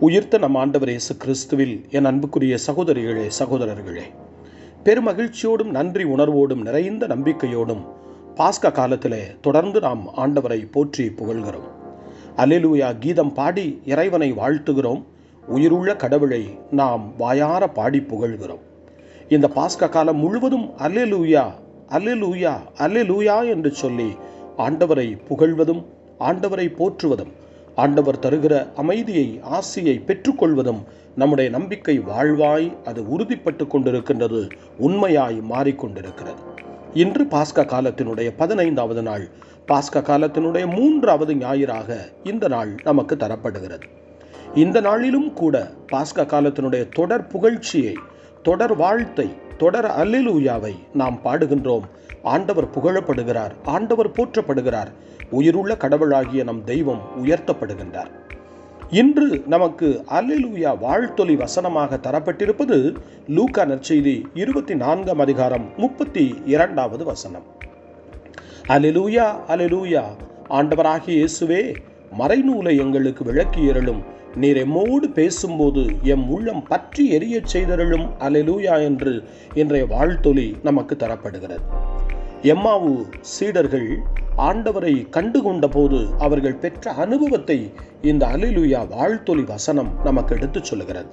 உயிர்த்த நம் ஆண்டவர் இயேசு கிறிஸ்துவில் என் அன்புக்குரிய சகோதரிகளே சகோதரர்களே பெருமகிழ்ச்சியோடும் நன்றி உணர்வோடும் நிறைந்த நம்பிக்கையோடும் பாஸ்கா காலத்திலே தொடர்ந்து நாம் ஆண்டவரை போற்றி புகழ்கிறோம் அல்லேலூயா கீதம் பாடி இறைவனை வாழ்த்துகிறோம் உயிருள்ள கடவுளை நாம் வாயார பாடி புகழ்கிறோம் இந்த பாஸ்கா காலம் முழுவதும் அல்லேலூயா அல்லேலூயா அல்லேலூயா என்று சொல்லி ஆண்டவரை புகழ்வதும் ஆண்டவரை போற்றுவதும் ஆண்டவர் தருகிற அமைதியை ஆசியை பெற்றுக்கொள்வதும் நம்முடைய நம்பிக்கை வாழ்வாய் அது உறுதிப்பட்டு கொண்டிருக்கின்றது உண்மையாய் மாறிக்கொண்டிருக்கிறது இன்று பாஸ்கா காலத்தினுடைய பதினைந்தாவது நாள் பாஸ்கா காலத்தினுடைய மூன்றாவது ஞாயிறாக இந்த நாள் நமக்கு தரப்படுகிறது இந்த நாளிலும் கூட பாஸ்கா காலத்தினுடைய தொடர் புகழ்ச்சியை தொடர் வாழ்த்தை தொடர் அல்லேலூயாவை நாம் பாடுகின்றோம் ஆண்டவர் புகழப்படுகிறார் ஆண்டவர் போற்றப்படுகிறார் உயிருள்ள கடவுளாகிய நம் தெய்வம் உயர்த்தப்படுகின்றார் இன்று நமக்கு அல்லேலூயா வாழ்த்தொலி வசனமாக தரப்பட்டிருப்பது லூக்கா நற்செய்தி இருபத்தி நான்காம் அதிகாரம் முப்பத்தி இரண்டாவது வசனம் அலெலூயா அலெலூயா ஆண்டவராகிய இயேசுவே மறைநூலை எங்களுக்கு விளக்கி எறலும் நீர் எம்மோடு பேசும்போது எம் உள்ளம் பற்றி எரியச் செய்தருளும் அலெலூயா என்று இன்றைய வாழ்த்தொலி நமக்கு தரப்படுகிறது எம்மாவு சீடர்கள் ஆண்டவரை கண்டுகொண்ட போது அவர்கள் பெற்ற அனுபவத்தை இந்த அலிலுயா வாழ்த்தொலி வசனம் நமக்கு எடுத்துச் சொல்லுகிறது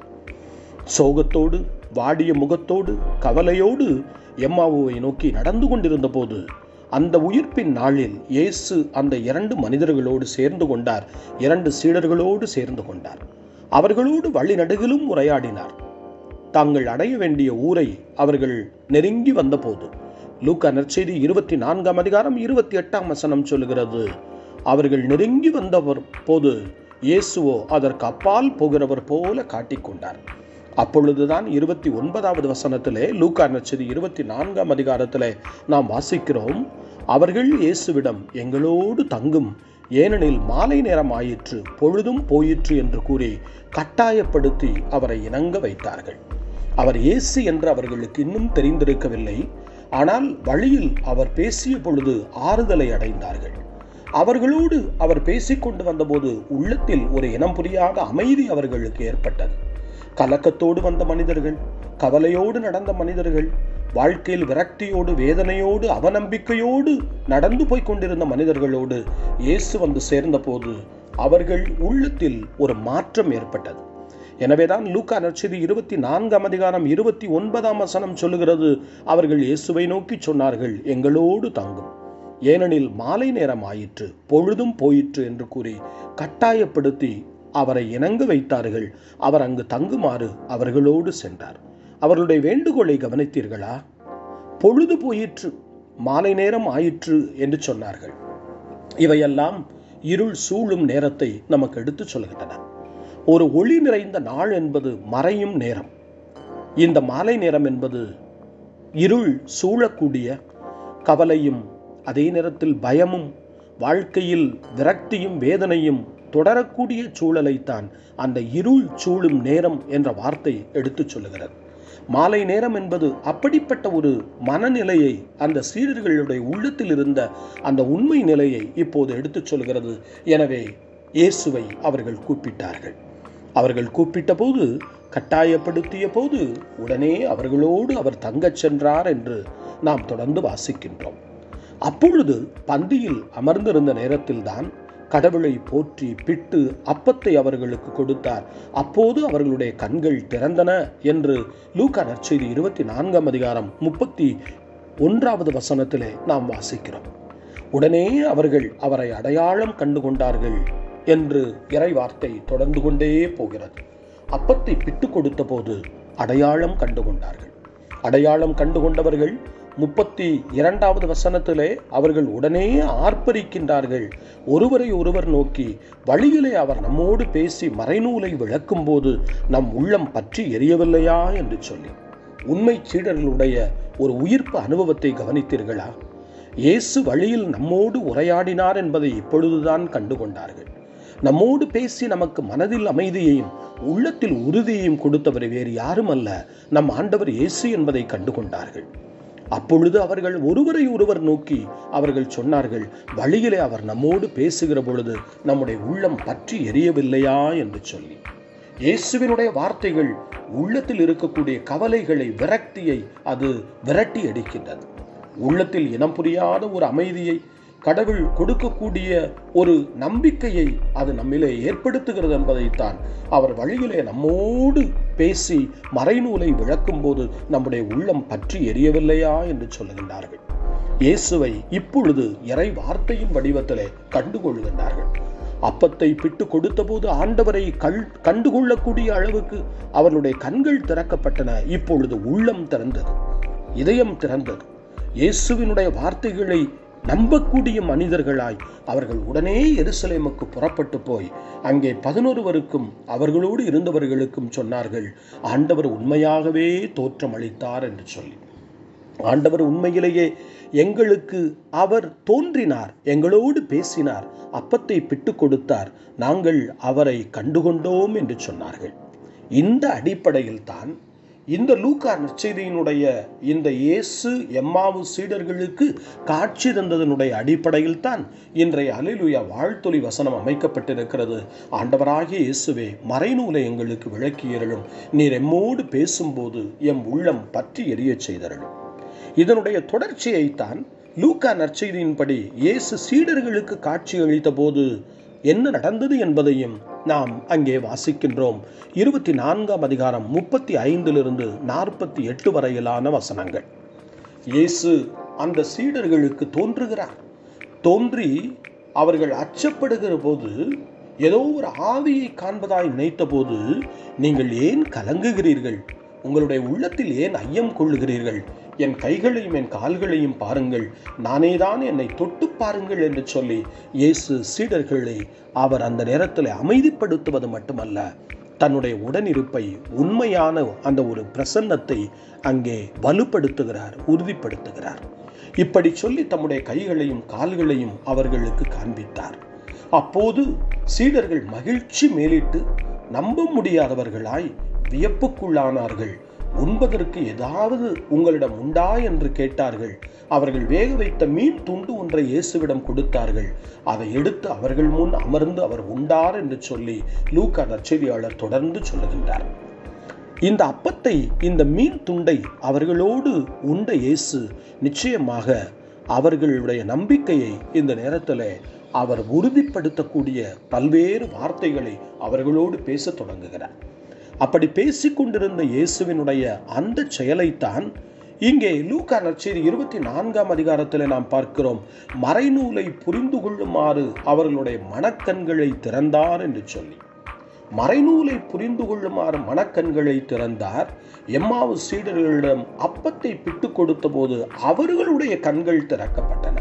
சோகத்தோடு வாடிய முகத்தோடு கவலையோடு எம்மாவுவை நோக்கி நடந்து கொண்டிருந்த போது அந்த உயிர்ப்பின் நாளில் இயேசு அந்த இரண்டு மனிதர்களோடு சேர்ந்து கொண்டார் இரண்டு சீடர்களோடு சேர்ந்து கொண்டார் அவர்களோடு வழிநடுகிலும் உரையாடினார் தாங்கள் அடைய வேண்டிய ஊரை அவர்கள் நெருங்கி வந்தபோது லூக்கா நற்செய்தி இருபத்தி நான்காம் அதிகாரம் இருபத்தி எட்டாம் வசனம் சொல்லுகிறது அவர்கள் நெருங்கி வந்தவர் போது இயேசுவோ அதற்கு அப்பால் போகிறவர் போல காட்டிக்கொண்டார் அப்பொழுதுதான் இருபத்தி ஒன்பதாவது வசனத்திலே லூக்கா நச்சதி இருபத்தி நான்காம் அதிகாரத்திலே நாம் வாசிக்கிறோம் அவர்கள் இயேசுவிடம் எங்களோடு தங்கும் ஏனெனில் மாலை நேரம் ஆயிற்று பொழுதும் போயிற்று என்று கூறி கட்டாயப்படுத்தி அவரை இணங்க வைத்தார்கள் அவர் இயேசு என்று அவர்களுக்கு இன்னும் தெரிந்திருக்கவில்லை ஆனால் வழியில் அவர் பேசிய பொழுது ஆறுதலை அடைந்தார்கள் அவர்களோடு அவர் பேசிக்கொண்டு வந்தபோது உள்ளத்தில் ஒரு இனம் புரியாத அமைதி அவர்களுக்கு ஏற்பட்டது கலக்கத்தோடு வந்த மனிதர்கள் கவலையோடு நடந்த மனிதர்கள் வாழ்க்கையில் விரக்தியோடு வேதனையோடு அவநம்பிக்கையோடு நடந்து போய் கொண்டிருந்த மனிதர்களோடு இயேசு வந்து சேர்ந்தபோது அவர்கள் உள்ளத்தில் ஒரு மாற்றம் ஏற்பட்டது எனவேதான் லூக்கா நற்செய்தி இருபத்தி நான்காம் அதிகாரம் இருபத்தி ஒன்பதாம் வசனம் சொல்லுகிறது அவர்கள் இயேசுவை நோக்கி சொன்னார்கள் எங்களோடு தங்கும் ஏனெனில் மாலை நேரம் ஆயிற்று பொழுதும் போயிற்று என்று கூறி கட்டாயப்படுத்தி அவரை இணங்க வைத்தார்கள் அவர் அங்கு தங்குமாறு அவர்களோடு சென்றார் அவர்களுடைய வேண்டுகோளை கவனித்தீர்களா பொழுது போயிற்று மாலை நேரம் ஆயிற்று என்று சொன்னார்கள் இவையெல்லாம் இருள் சூழும் நேரத்தை நமக்கு எடுத்துச் சொல்கின்றன ஒரு ஒளி நிறைந்த நாள் என்பது மறையும் நேரம் இந்த மாலை நேரம் என்பது இருள் சூழக்கூடிய கவலையும் அதே நேரத்தில் பயமும் வாழ்க்கையில் விரக்தியும் வேதனையும் தொடரக்கூடிய சூழலைத்தான் அந்த இருள் சூழும் நேரம் என்ற வார்த்தை எடுத்துச் சொல்லுகிறது மாலை நேரம் என்பது அப்படிப்பட்ட ஒரு மனநிலையை அந்த சீடர்களுடைய உள்ளத்தில் இருந்த அந்த உண்மை நிலையை இப்போது எடுத்துச் சொல்கிறது எனவே இயேசுவை அவர்கள் கூப்பிட்டார்கள் அவர்கள் கூப்பிட்ட போது கட்டாயப்படுத்திய போது உடனே அவர்களோடு அவர் தங்கச் சென்றார் என்று நாம் தொடர்ந்து வாசிக்கின்றோம் அப்பொழுது பந்தியில் அமர்ந்திருந்த நேரத்தில்தான் கடவுளை போற்றி பிட்டு அப்பத்தை அவர்களுக்கு கொடுத்தார் அப்போது அவர்களுடைய கண்கள் திறந்தன என்று லூக்கா நற்செய்தி இருபத்தி நான்காம் அதிகாரம் முப்பத்தி ஒன்றாவது வசனத்திலே நாம் வாசிக்கிறோம் உடனே அவர்கள் அவரை அடையாளம் கண்டு கொண்டார்கள் என்று இறை வார்த்தை தொடர்ந்து கொண்டே போகிறது அப்பத்தை பிட்டு கொடுத்த போது அடையாளம் கண்டு கொண்டார்கள் அடையாளம் கண்டு கொண்டவர்கள் முப்பத்தி இரண்டாவது வசனத்திலே அவர்கள் உடனே ஆர்ப்பரிக்கின்றார்கள் ஒருவரை ஒருவர் நோக்கி வழியிலே அவர் நம்மோடு பேசி மறைநூலை விளக்கும்போது நம் உள்ளம் பற்றி எரியவில்லையா என்று சொல்லி உண்மை சீடர்களுடைய ஒரு உயிர்ப்பு அனுபவத்தை கவனித்தீர்களா இயேசு வழியில் நம்மோடு உரையாடினார் என்பதை இப்பொழுதுதான் கண்டுகொண்டார்கள் நம்மோடு பேசி நமக்கு மனதில் அமைதியையும் உள்ளத்தில் உறுதியையும் கொடுத்தவர் வேறு யாரும் அல்ல நம் ஆண்டவர் இயேசு என்பதை கண்டுகொண்டார்கள் அப்பொழுது அவர்கள் ஒருவரை ஒருவர் நோக்கி அவர்கள் சொன்னார்கள் வழியிலே அவர் நம்மோடு பேசுகிற பொழுது நம்முடைய உள்ளம் பற்றி எரியவில்லையா என்று சொல்லி இயேசுவினுடைய வார்த்தைகள் உள்ளத்தில் இருக்கக்கூடிய கவலைகளை விரக்தியை அது விரட்டி அடிக்கின்றது உள்ளத்தில் இனம் புரியாத ஒரு அமைதியை கடவுள் கொடுக்கக்கூடிய ஒரு நம்பிக்கையை அது நம்மிலே ஏற்படுத்துகிறது என்பதைத்தான் அவர் வழியிலே நம்மோடு பேசி மறைநூலை விளக்கும் போது நம்முடைய உள்ளம் பற்றி எரியவில்லையா என்று சொல்லுகின்றார்கள் இயேசுவை இப்பொழுது இறை வார்த்தையின் வடிவத்திலே கண்டுகொள்கின்றார்கள் அப்பத்தை பிட்டு கொடுத்தபோது ஆண்டவரை கல் கண்டுகொள்ளக்கூடிய அளவுக்கு அவர்களுடைய கண்கள் திறக்கப்பட்டன இப்பொழுது உள்ளம் திறந்தது இதயம் திறந்தது இயேசுவினுடைய வார்த்தைகளை நம்பக்கூடிய மனிதர்களாய் அவர்கள் உடனே எருசலேமுக்கு புறப்பட்டு போய் அங்கே பதினொருவருக்கும் அவர்களோடு இருந்தவர்களுக்கும் சொன்னார்கள் ஆண்டவர் உண்மையாகவே தோற்றமளித்தார் என்று சொல்லி ஆண்டவர் உண்மையிலேயே எங்களுக்கு அவர் தோன்றினார் எங்களோடு பேசினார் அப்பத்தை பிட்டு கொடுத்தார் நாங்கள் அவரை கண்டுகொண்டோம் என்று சொன்னார்கள் இந்த அடிப்படையில் தான் இந்த லூக்கா நற்செய்தியினுடைய இந்த இயேசு எம்மாவு சீடர்களுக்கு காட்சி தந்ததனுடைய அடிப்படையில் தான் இன்றைய அலிலுயா வாழ்த்தொலி வசனம் அமைக்கப்பட்டிருக்கிறது ஆண்டவராகிய இயேசுவே மறைநூலை எங்களுக்கு விளக்கியருளும் நீர் எம்மோடு பேசும்போது எம் உள்ளம் பற்றி எரியச் செய்தருளும் இதனுடைய தொடர்ச்சியைத்தான் லூக்கா நற்செய்தியின்படி இயேசு சீடர்களுக்கு காட்சி அளித்த போது என்ன நடந்தது என்பதையும் நாம் அங்கே வாசிக்கின்றோம் இருபத்தி நான்காம் அதிகாரம் முப்பத்தி ஐந்திலிருந்து நாற்பத்தி எட்டு வரையிலான வசனங்கள் இயேசு அந்த சீடர்களுக்கு தோன்றுகிறார் தோன்றி அவர்கள் அச்சப்படுகிற போது ஏதோ ஒரு ஆவியை காண்பதாய் நினைத்த போது நீங்கள் ஏன் கலங்குகிறீர்கள் உங்களுடைய உள்ளத்தில் ஏன் ஐயம் கொள்ளுகிறீர்கள் என் கைகளையும் என் கால்களையும் பாருங்கள் நானேதான் என்னை தொட்டு பாருங்கள் என்று சொல்லி இயேசு சீடர்களை அவர் அந்த நேரத்தில் அமைதிப்படுத்துவது மட்டுமல்ல தன்னுடைய உடனிருப்பை உண்மையான அந்த ஒரு பிரசன்னத்தை அங்கே வலுப்படுத்துகிறார் உறுதிப்படுத்துகிறார் இப்படி சொல்லி தம்முடைய கைகளையும் கால்களையும் அவர்களுக்கு காண்பித்தார் அப்போது சீடர்கள் மகிழ்ச்சி மேலிட்டு நம்ப முடியாதவர்களாய் வியப்புக்குள்ளானார்கள் உண்பதற்கு ஏதாவது உங்களிடம் உண்டா என்று கேட்டார்கள் அவர்கள் வேக வைத்த மீன் துண்டு ஒன்றை இயேசுவிடம் கொடுத்தார்கள் அதை எடுத்து அவர்கள் முன் அமர்ந்து அவர் உண்டார் என்று சொல்லி லூக்கா நற்செய்தியாளர் தொடர்ந்து சொல்லுகின்றார் இந்த அப்பத்தை இந்த மீன் துண்டை அவர்களோடு உண்ட இயேசு நிச்சயமாக அவர்களுடைய நம்பிக்கையை இந்த நேரத்தில் அவர் உறுதிப்படுத்தக்கூடிய பல்வேறு வார்த்தைகளை அவர்களோடு பேசத் தொடங்குகிறார் அப்படி பேசிக்கொண்டிருந்த இயேசுவினுடைய அந்த செயலைத்தான் இங்கே லூக்கா நற்செய்தி இருபத்தி நான்காம் அதிகாரத்தில் நாம் பார்க்கிறோம் மறைநூலை புரிந்து கொள்ளுமாறு அவர்களுடைய மனக்கண்களை திறந்தார் என்று சொல்லி மறைநூலை புரிந்து கொள்ளுமாறு மனக்கண்களை திறந்தார் எம்மாவு சீடர்களிடம் அப்பத்தை பிட்டு கொடுத்த போது அவர்களுடைய கண்கள் திறக்கப்பட்டன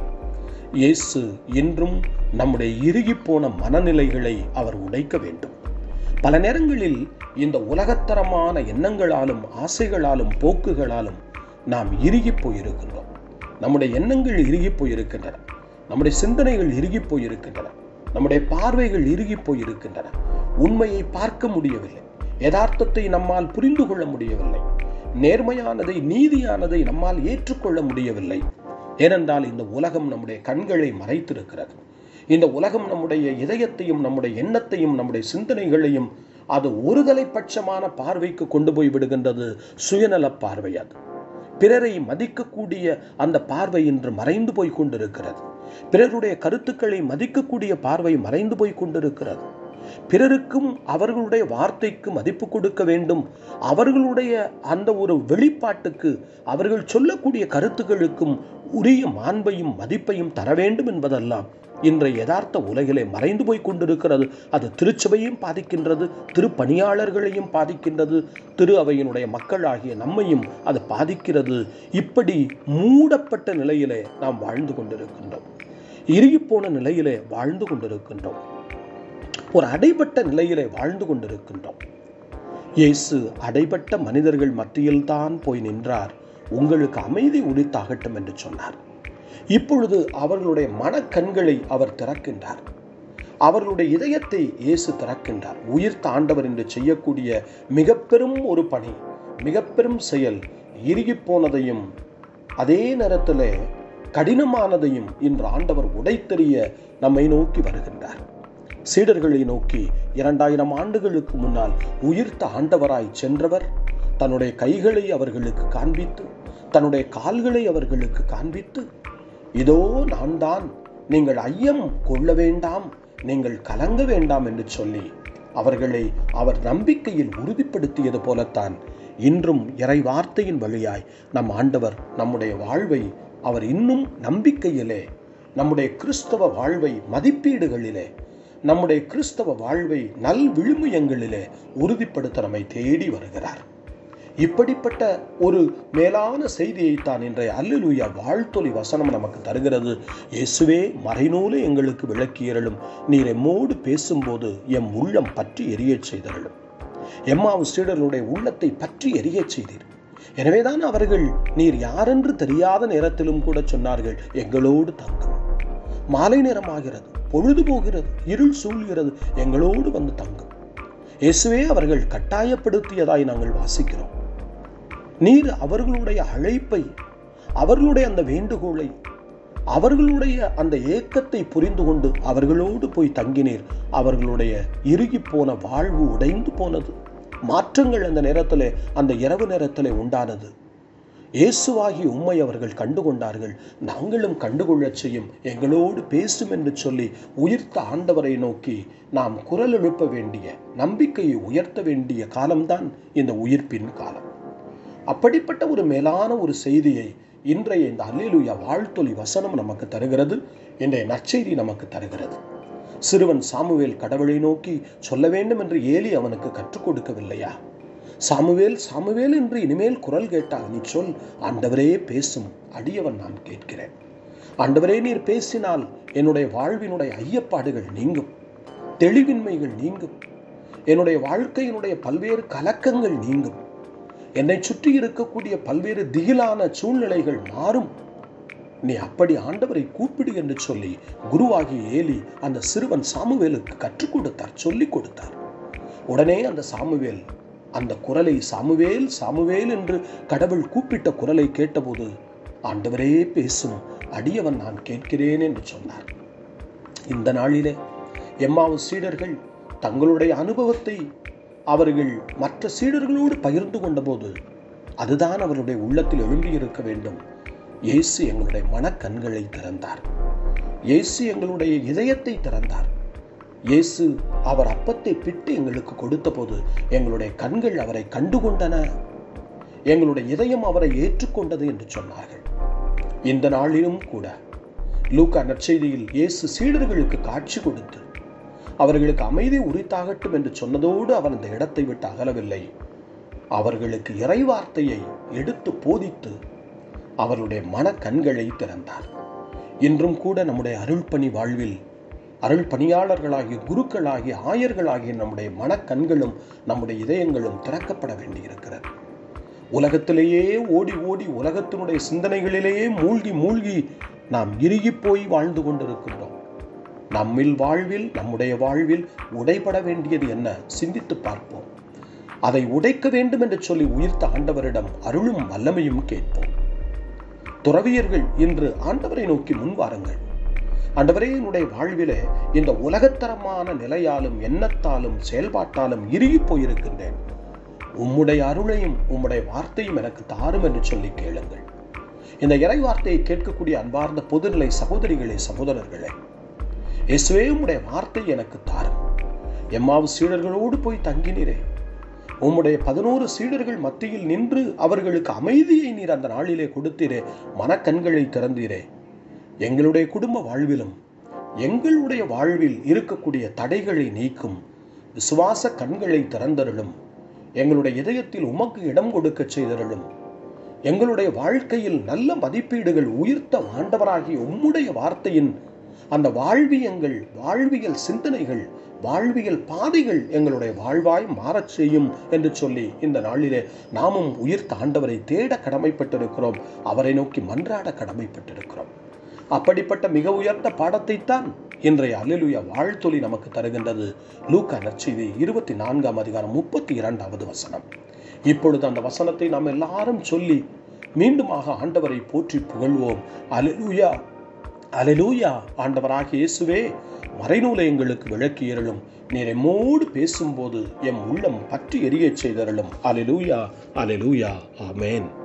இயேசு இன்றும் நம்முடைய இறுகிப்போன மனநிலைகளை அவர் உடைக்க வேண்டும் பல நேரங்களில் இந்த உலகத்தரமான எண்ணங்களாலும் ஆசைகளாலும் போக்குகளாலும் நாம் இறுகி போயிருக்கின்றோம் நம்முடைய எண்ணங்கள் இறுகி போயிருக்கின்றன நம்முடைய சிந்தனைகள் இறுகி போயிருக்கின்றன நம்முடைய பார்வைகள் இறுகி போயிருக்கின்றன உண்மையை பார்க்க முடியவில்லை யதார்த்தத்தை நம்மால் புரிந்து கொள்ள முடியவில்லை நேர்மையானதை நீதியானதை நம்மால் ஏற்றுக்கொள்ள முடியவில்லை ஏனென்றால் இந்த உலகம் நம்முடைய கண்களை மறைத்திருக்கிறது இந்த உலகம் நம்முடைய இதயத்தையும் நம்முடைய எண்ணத்தையும் நம்முடைய சிந்தனைகளையும் அது ஒருதலை பட்சமான பார்வைக்கு கொண்டு போய் விடுகின்றது சுயநல பார்வை அது பிறரை மதிக்கக்கூடிய அந்த பார்வை இன்று மறைந்து போய் கொண்டிருக்கிறது பிறருடைய கருத்துக்களை மதிக்கக்கூடிய பார்வை மறைந்து போய் கொண்டிருக்கிறது பிறருக்கும் அவர்களுடைய வார்த்தைக்கு மதிப்பு கொடுக்க வேண்டும் அவர்களுடைய அந்த ஒரு வெளிப்பாட்டுக்கு அவர்கள் சொல்லக்கூடிய கருத்துக்களுக்கும் உரிய மாண்பையும் மதிப்பையும் தர வேண்டும் என்பதெல்லாம் இன்றைய யதார்த்த உலகிலே மறைந்து போய் கொண்டிருக்கிறது அது திருச்சபையும் பாதிக்கின்றது திருப்பணியாளர்களையும் பாதிக்கின்றது திரு அவையினுடைய மக்களாகிய நம்மையும் அது பாதிக்கிறது இப்படி மூடப்பட்ட நிலையிலே நாம் வாழ்ந்து கொண்டிருக்கின்றோம் இறுகிப்போன நிலையிலே வாழ்ந்து கொண்டிருக்கின்றோம் ஒரு அடைபட்ட நிலையிலே வாழ்ந்து கொண்டிருக்கின்றோம் இயேசு அடைபட்ட மனிதர்கள் மத்தியில் தான் போய் நின்றார் உங்களுக்கு அமைதி உரித்தாகட்டும் என்று சொன்னார் இப்பொழுது அவர்களுடைய மனக்கண்களை அவர் திறக்கின்றார் அவர்களுடைய இதயத்தை இயேசு திறக்கின்றார் உயிர் தாண்டவர் என்று செய்யக்கூடிய மிக பெரும் ஒரு பணி மிக பெரும் செயல் இறுகி போனதையும் அதே நேரத்தில் கடினமானதையும் இன்று ஆண்டவர் உடைத்தெறிய நம்மை நோக்கி வருகின்றார் சீடர்களை நோக்கி இரண்டாயிரம் ஆண்டுகளுக்கு முன்னால் உயிர்த்த ஆண்டவராய் சென்றவர் தன்னுடைய கைகளை அவர்களுக்கு காண்பித்து தன்னுடைய கால்களை அவர்களுக்கு காண்பித்து இதோ நான் தான் நீங்கள் ஐயம் கொள்ள வேண்டாம் நீங்கள் கலங்க வேண்டாம் என்று சொல்லி அவர்களை அவர் நம்பிக்கையில் உறுதிப்படுத்தியது போலத்தான் இன்றும் இறை வார்த்தையின் வழியாய் நம் ஆண்டவர் நம்முடைய வாழ்வை அவர் இன்னும் நம்பிக்கையிலே நம்முடைய கிறிஸ்தவ வாழ்வை மதிப்பீடுகளிலே நம்முடைய கிறிஸ்தவ வாழ்வை நல் விழுமியங்களிலே உறுதிப்படுத்த நம்மை தேடி வருகிறார் இப்படிப்பட்ட ஒரு மேலான செய்தியை தான் இன்றைய அல்லலுயா வாழ்த்தொலி வசனம் நமக்கு தருகிறது இயேசுவே மறைநூலை எங்களுக்கு விளக்கியறலும் நீர் எம்மோடு பேசும்போது எம் உள்ளம் பற்றி எரியச் செய்தருளும் எம்மாவு சீடர்களுடைய உள்ளத்தை பற்றி எரியச் செய்தீர் எனவேதான் அவர்கள் நீர் யாரென்று தெரியாத நேரத்திலும் கூட சொன்னார்கள் எங்களோடு தங்கும் மாலை நேரமாகிறது பொழுது போகிறது இருள் சூழ்கிறது எங்களோடு வந்து தங்கும் இயேசுவே அவர்கள் கட்டாயப்படுத்தியதாய் நாங்கள் வாசிக்கிறோம் நீர் அவர்களுடைய அழைப்பை அவர்களுடைய அந்த வேண்டுகோளை அவர்களுடைய அந்த ஏக்கத்தை புரிந்து கொண்டு அவர்களோடு போய் தங்கினீர் அவர்களுடைய இறுகி போன வாழ்வு உடைந்து போனது மாற்றங்கள் அந்த நேரத்தில் அந்த இரவு நேரத்தில் உண்டானது இயேசுவாகி உம்மை அவர்கள் கண்டுகொண்டார்கள் நாங்களும் கண்டுகொள்ளச் செய்யும் எங்களோடு பேசும் என்று சொல்லி உயிர்த்த ஆண்டவரை நோக்கி நாம் குரல் எழுப்ப வேண்டிய நம்பிக்கையை உயர்த்த வேண்டிய காலம்தான் இந்த உயிர்ப்பின் காலம் அப்படிப்பட்ட ஒரு மேலான ஒரு செய்தியை இன்றைய இந்த அல்லேலூயா வாழ்த்தொலி வசனம் நமக்கு தருகிறது இன்றைய நற்செய்தி நமக்கு தருகிறது சிறுவன் சாமுவேல் கடவுளை நோக்கி சொல்ல வேண்டும் என்று ஏலி அவனுக்கு கற்றுக் கொடுக்கவில்லையா சாமுவேல் சாமுவேல் என்று இனிமேல் குரல் கேட்டால் நீ சொல் ஆண்டவரே பேசும் அடியவன் நான் கேட்கிறேன் ஆண்டவரே நீர் பேசினால் என்னுடைய வாழ்வினுடைய ஐயப்பாடுகள் நீங்கும் தெளிவின்மைகள் நீங்கும் என்னுடைய வாழ்க்கையினுடைய பல்வேறு கலக்கங்கள் நீங்கும் என்னை சுற்றி இருக்கக்கூடிய பல்வேறு திகிலான சூழ்நிலைகள் மாறும் நீ அப்படி ஆண்டவரை கூப்பிடு என்று சொல்லி குருவாகிய ஏலி அந்த சிறுவன் சாமுவேலுக்கு கற்றுக் கொடுத்தார் சொல்லிக் கொடுத்தார் உடனே அந்த சாமுவேல் அந்த குரலை சாமுவேல் சாமுவேல் என்று கடவுள் கூப்பிட்ட குரலை கேட்டபோது ஆண்டவரே பேசும் அடியவன் நான் கேட்கிறேன் என்று சொன்னார் இந்த நாளிலே எம்மாவு சீடர்கள் தங்களுடைய அனுபவத்தை அவர்கள் மற்ற சீடர்களோடு பகிர்ந்து கொண்டபோது அதுதான் அவருடைய உள்ளத்தில் எழும்பியிருக்க வேண்டும் இயேசு எங்களுடைய மனக்கண்களை திறந்தார் இயேசு எங்களுடைய இதயத்தை திறந்தார் இயேசு அவர் அப்பத்தை பிட்டு எங்களுக்கு கொடுத்தபோது எங்களுடைய கண்கள் அவரை கண்டுகொண்டன எங்களுடைய இதயம் அவரை ஏற்றுக்கொண்டது என்று சொன்னார்கள் இந்த நாளிலும் கூட லூக்கா நற்செய்தியில் இயேசு சீடர்களுக்கு காட்சி கொடுத்து அவர்களுக்கு அமைதி உரித்தாகட்டும் என்று சொன்னதோடு அவர் அந்த இடத்தை விட்டு அகலவில்லை அவர்களுக்கு இறைவார்த்தையை எடுத்து போதித்து அவருடைய மனக்கண்களை திறந்தார் இன்றும் கூட நம்முடைய அருள்பணி வாழ்வில் அருள் பணியாளர்களாகிய குருக்களாகிய ஆயர்களாகிய நம்முடைய மனக்கண்களும் நம்முடைய இதயங்களும் திறக்கப்பட வேண்டியிருக்கிறது உலகத்திலேயே ஓடி ஓடி உலகத்தினுடைய சிந்தனைகளிலேயே மூழ்கி மூழ்கி நாம் இறுகி போய் வாழ்ந்து கொண்டிருக்கின்றோம் நம்மில் வாழ்வில் நம்முடைய வாழ்வில் உடைபட வேண்டியது என்ன சிந்தித்து பார்ப்போம் அதை உடைக்க வேண்டும் என்று சொல்லி உயிர்த்த ஆண்டவரிடம் அருளும் வல்லமையும் கேட்போம் துறவியர்கள் இன்று ஆண்டவரை நோக்கி முன்வாருங்கள் ஆண்டவரே என்னுடைய வாழ்விலே இந்த உலகத்தரமான நிலையாலும் எண்ணத்தாலும் செயல்பாட்டாலும் இறுகி போயிருக்கின்றேன் உம்முடைய அருளையும் உம்முடைய வார்த்தையும் எனக்கு தாரும் என்று சொல்லி கேளுங்கள் இந்த இறை வார்த்தையை கேட்கக்கூடிய அன்பார்ந்த பொதுநிலை சகோதரிகளே சகோதரர்களே இயேசுவே உம்முடைய வார்த்தை எனக்கு தாரும் எம்மாவு சீடர்களோடு போய் தங்கினீரே உம்முடைய பதினோரு சீடர்கள் மத்தியில் நின்று அவர்களுக்கு அமைதியை நீர் அந்த நாளிலே கொடுத்தீரே மனக்கண்களை திறந்தீரே எங்களுடைய குடும்ப வாழ்விலும் எங்களுடைய வாழ்வில் இருக்கக்கூடிய தடைகளை நீக்கும் விசுவாச கண்களை திறந்தருளும் எங்களுடைய இதயத்தில் உமக்கு இடம் கொடுக்க செய்தருளும் எங்களுடைய வாழ்க்கையில் நல்ல மதிப்பீடுகள் உயிர்த்த ஆண்டவராகிய உம்முடைய வார்த்தையின் அந்த வாழ்வியங்கள் வாழ்வியல் சிந்தனைகள் வாழ்வியல் பாதைகள் எங்களுடைய வாழ்வாய் மாறச் செய்யும் என்று சொல்லி இந்த நாளிலே நாமும் உயிர்த்த ஆண்டவரை தேட கடமைப்பட்டிருக்கிறோம் அவரை நோக்கி மன்றாட கடமைப்பட்டிருக்கிறோம் அப்படிப்பட்ட மிக உயர்ந்த பாடத்தைத்தான் இன்றைய அல்லேலூயா வாழ்த்தொலி நமக்கு தருகின்றது லூக்கா நற்செய்தி இருபத்தி நான்காம் அதிகாரம் முப்பத்தி இரண்டாவது வசனம் இப்பொழுது அந்த வசனத்தை நாம் எல்லாரும் சொல்லி மீண்டுமாக ஆண்டவரை போற்றி புகழ்வோம் அல்லேலூயா அலலூயா ஆண்டவராக இயேசுவே மறைநூலை எங்களுக்கு விளக்கி எறலும் நீர் எம்மோடு பேசும்போது எம் உள்ளம் பற்றி எரியச் செய்தருளும் அலலூயா அலலூயா ஆமேன்